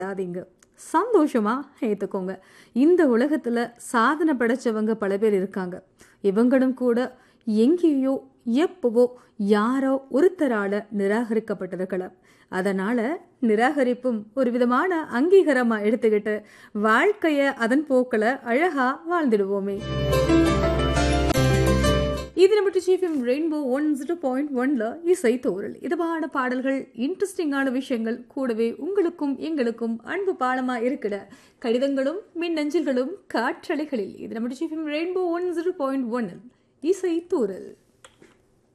விடாதீங்க சந்தோஷமா ஏத்துக்கோங்க இந்த உலகத்துல சாதனை படைச்சவங்க பல பேர் இருக்காங்க இவங்களும் கூட எங்கேயோ எப்பவோ யாரோ ஒருத்தரால நிராகரிக்கப்பட்டிருக்கலாம் அதனால நிராகரிப்பும் ஒரு விதமான அங்கீகாரமா எடுத்துக்கிட்டு வாழ்க்கைய அதன் போக்கில் அழகா வாழ்ந்துடுவோமே இது நம்ம Trichy FM rainbow one zero point ஒன்ல இசை தோறல் இதமான பாடல்கள் இன்ட்ரெஸ்டிங்கான விஷயங்கள் கூடவே உங்களுக்கும் எங்களுக்கும் அன்பு பாலமா இருக்கிற கடிதங்களும் மின்னஞ்சல்களும் காற்றலைகளில் இது நம்ம Trichy FM rainbow one zero point ஒன்னில் இசை தூரல்